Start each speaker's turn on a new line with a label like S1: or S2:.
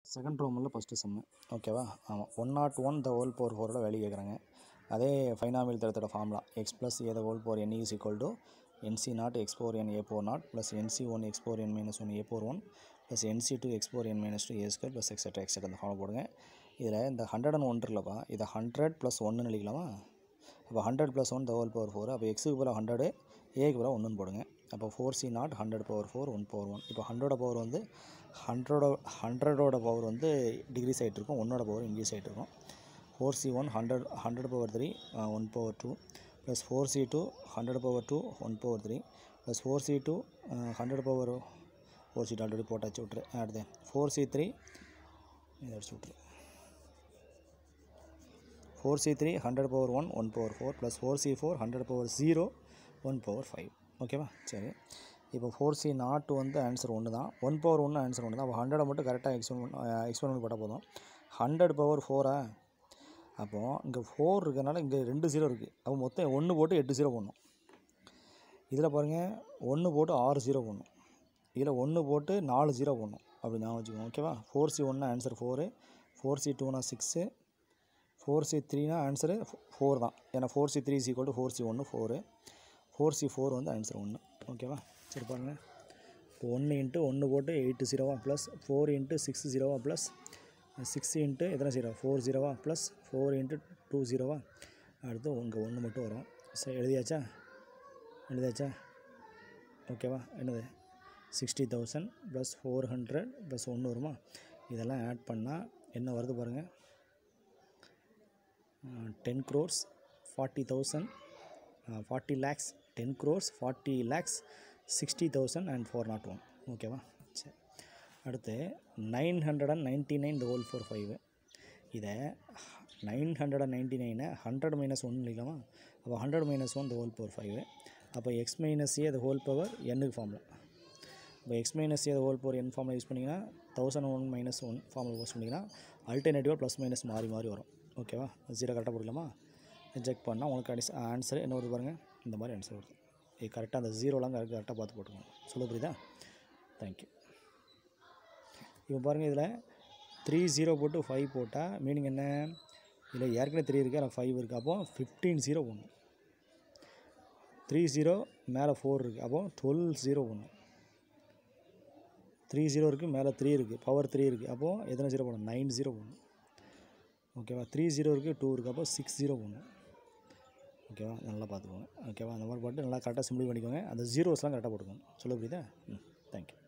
S1: second ரோமில் first sem ஓகேவா ஆமாம் one naught one the whole power ஃபோரோட வேல்யூ கேட்குறாங்க அதே ஃபைனாமியல் தரத்தோட formula x plus a the whole power n is equal to nC naught x four n a four naught plus nC one x four n minus one a four one plus nC two x four n minus two a square plus etcetera etcetera அந்த formula போடுங்க இதில் இந்த hundred and one இருக்குல்லப்பா இதை hundred plus ஒன்று எழுதிக்கலாமா அப்போ hundred plus one the whole power four அப்போ எக்ஸுக்கு பதிலாக ஹண்ட்ரடு ஏக்கு பதிலாக ஒன்றுன்னு போடுங்க அப்போ four C naught hundred power four one power one இப்போ ஹண்ட்ரடோட பவர் வந்து ஹண்ட்ரடோ ஹண்ட்ரடோட பவர் வந்து டிகிரிஸ் ஆகிட்டு இருக்கும் ஒன்னோட பவர் இன்க்ரீஸ் ஆகிட்டு இருக்கும் four C one hundred hundred power three one power two plus four C two hundred power two one power three plus four C two hundred power four சீட் already போட்டாச்சு விட்ரு அடுத்து four C three இதை அடிச்சு விட்ரு four C three hundred power one one power four plus four C four hundred power zero one power five ஓகேவா சரி இப்போ ஃபோர் சி நாட் வந்து ஆன்சர் ஒன்று தான் ஒன் பவர் ஒன்று ஆன்சர் ஒன்று தான் அப்போ ஹண்ட்ரடை மட்டும் கரெக்டாக எக்ஸ்பெரிமெண்ட் எக்ஸ்பெரிமெண்ட் போட்டால் போதும் ஹண்ட்ரட் பவர் ஃபோரா அப்போது இங்கே ஃபோர் இருக்கிறனால இங்கே ரெண்டு ஜீரோ இருக்குது அப்போ மொத்தம் ஒன்று போட்டு எட்டு ஜீரோ போடணும் இதில் பாருங்கள் ஒன்று போட்டு ஆறு ஜீரோ போடணும் இதில் ஒன்று போட்டு நாலு ஜீரோ போடணும் அப்படி ஞாபகம் வச்சுக்கோங்க ஓகேவா ஃபோர் சி ஒன்று ஆன்சர் ஃபோரு ஃபோர் சி டூனா சிக்ஸு ஃபோர் சி த்ரீனா ஆன்சரு ஃபோர் தான் ஏன்னா four C three C equal to four C ஒன்று ஃபோரு ஃபோர் சி ஃபோர் வந்து ஆன்சர் ஒன்று ஓகேவா சரி பாருங்கள் இப்போ ஒன்று இன்ட்டு ஒன்று போட்டு எயிட்டு ஜீரோவா ப்ளஸ் ஃபோர் இன்ட்டு சிக்ஸ் ஜீரோவா ப்ளஸ் சிக்ஸ் இன்ட்டு எத்தனை ஜீரோ ஃபோர் ஜீரோவா ப்ளஸ் ஃபோர் இன்ட்டு டூ ஜீரோவா அடுத்து உங்கள் ஒன்று மட்டும் வரும் சரி எழுதியாச்சா எழுதியாச்சா ஓகேவா என்னது sixty thousand plus four hundred plus ஒன்று வருமா இதெல்லாம் ஆட் பண்ணால் என்ன வருது பாருங்கள் ten crores forty thousand forty lakhs ten crores forty lakhs sixty thousand and four naught one ஓகேவா சரி அடுத்து nine hundred and ninety nine the whole four five இதை நைன் ஹண்ட்ரட் அண்ட் நைன்ட்டி நைனை ஹண்ட்ரட் மைனஸ் ஒன் இல்லைக்கலாமா அப்போ hundred minus one the whole power five அப்போ X minus A the whole power என்னுக்கு formula இப்போ X minus A the whole power N formula use பண்ணிங்கன்னா thousand one minus one formula use பண்ணிங்கன்னா அல்டர்னேட்டிவாக plus minus மாறி மாறி வரும் ஓகேவா ஜீரோ கரெக்டாக போடலாமா செக் பண்ணால் உங்களுக்கு அடிஸ் ஆன்சர் என்ன வருது பாருங்கள் இந்த மாதிரி ஆன்சர் வருது இது கரெக்டாக அந்த ஜீரோலாம் கரெக்ட் கரெக்டாக பார்த்து போட்டுக்கோங்க சொல்ல புரியுதா தேங்க்யூ இப்போ பாருங்கள் இதில் த்ரீ ஜீரோ போட்டு ஃபைவ் போட்டால் மீனிங் என்ன இதில் ஏற்கனவே த்ரீ இருக்குது அதில் ஃபைவ் இருக்குது அப்போ ஃபிஃப்டீன் ஜீரோ ஒன்று த்ரீ ஜீரோ மேலே ஃபோர் இருக்குது அப்போ டுவெல் ஜீரோ ஒன்று த்ரீ ஜீரோ இருக்குது மேலே த்ரீ இருக்குது பவர் த்ரீ இருக்குது அப்போது எத்தனை ஜீரோ போடணும் நைன் ஜீரோ ஒன்று ஓகேவா த்ரீ ஜீரோ இருக்குது டூ இருக்குது அப்போ சிக்ஸ் ஜீரோ ஒன்று ஓகேவா நல்லா பார்த்துக்கோங்க ஓகேவா அந்த மாதிரி போட்டு நல்லா கரெக்டாக சிம்பிளி பண்ணிக்கோங்க அந்த ஜீரோஸ்லாம் கரெக்டாக போட்டுக்கோங்க சொல்ல புரியுதா ம் தேங்க்யூ